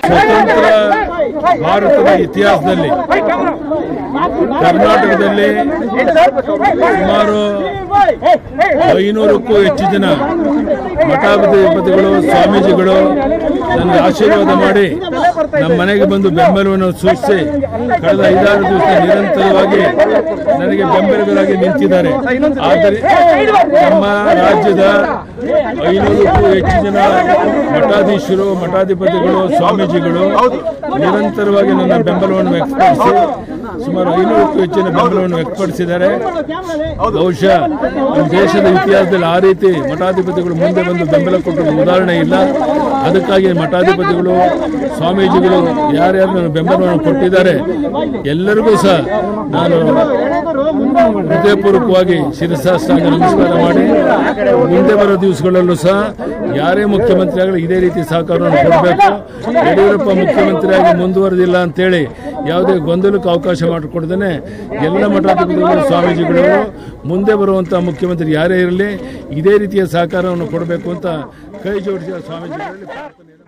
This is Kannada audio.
ಸ್ವತಂತ್ರ ಭಾರತದ ಇತಿಹಾಸದಲ್ಲಿ ಕರ್ನಾಟಕದಲ್ಲಿ ಸುಮಾರು ಐನೂರಕ್ಕೂ ಹೆಚ್ಚು ಜನ ಮಠಾಧಿಪತಿಗಳು ಸ್ವಾಮೀಜಿಗಳು ನನಗೆ ಆಶೀರ್ವಾದ ಮಾಡಿ ನಮ್ಮ ಮನೆಗೆ ಬಂದು ಬೆಂಬಲವನ್ನು ಸೂಚಿಸಿ ಕಳೆದ ಐದಾರು ದಿವಸ ನಿರಂತರವಾಗಿ ನನಗೆ ಬೆಂಬಲಿಗರಾಗಿ ನಿಂತಿದ್ದಾರೆ ಆದರೆ ನಮ್ಮ ರಾಜ್ಯದ ಐನೂರಕ್ಕೂ ಹೆಚ್ಚು ಜನ ಮಠಾಧೀಶರು ಮಠಾಧಿಪತಿಗಳು ಸ್ವಾಮೀಜಿಗಳು ನಿರಂತರವಾಗಿ ನನ್ನ ಬೆಂಬಲವನ್ನು ವ್ಯಕ್ತಪಡಿಸಿ ಸುಮಾರು ಐನೂರಕ್ಕೂ ಹೆಚ್ಚಿನ ಬೆಂಬಲವನ್ನು ವ್ಯಕ್ತಪಡಿಸಿದ್ದಾರೆ ಬಹುಶಃ ನಮ್ಮ ದೇಶದ ಇತಿಹಾಸದಲ್ಲಿ ಆ ರೀತಿ ಮಠಾಧಿಪತಿಗಳು ಮುಂದೆ ಬಂದು ಬೆಂಬಲ ಕೊಟ್ಟಿರುವ ಉದಾಹರಣೆ ಇಲ್ಲ ಅದಕ್ಕಾಗಿ ಮಠಾಧಿಪತಿಗಳು ಸ್ವಾಮೀಜಿಗಳು ಯಾರ್ಯಾರು ನನ್ನ ಬೆಂಬಲವನ್ನು ಕೊಟ್ಟಿದ್ದಾರೆ ಎಲ್ಲರಿಗೂ ಸಹ ನಾನು ಹೃದಯಪೂರ್ವಕವಾಗಿ ಶಿರಸಾಷ್ಟಾಂಗ ನಮಸ್ಕಾರ ಮಾಡಿ ಮುಂದೆ ಬರೋ ದಿವಸಗಳಲ್ಲೂ ಸಹ ಯಾರೇ ಮುಖ್ಯಮಂತ್ರಿ ಆಗಲಿ ಇದೇ ರೀತಿ ಸಹಕಾರವನ್ನು ಕೊಡಬೇಕು ಯಡಿಯೂರಪ್ಪ ಮುಖ್ಯಮಂತ್ರಿಯಾಗಿ ಮುಂದುವರೆದಿಲ್ಲ ಅಂತೇಳಿ ಯಾವುದೇ ಗೊಂದಲಕ್ಕೆ ಅವಕಾಶ ಮಾಡಿಕೊಡ್ದೇನೆ ಎಲ್ಲ ಮಠಾಧಿಪತಿಗಳು ಸ್ವಾಮೀಜಿಗಳು ಮುಂದೆ ಬರುವಂಥ ಮುಖ್ಯಮಂತ್ರಿ ಯಾರೇ ಇರಲಿ ಇದೇ ರೀತಿಯ ಸಹಕಾರವನ್ನು ಕೊಡಬೇಕು ಅಂತ ಕೈ ಜೋಡಿಸಿದ ಸ್ವಾಮೀಜಿಗಳಲ್ಲಿ ಪ್ರಾರ್ಥನೆ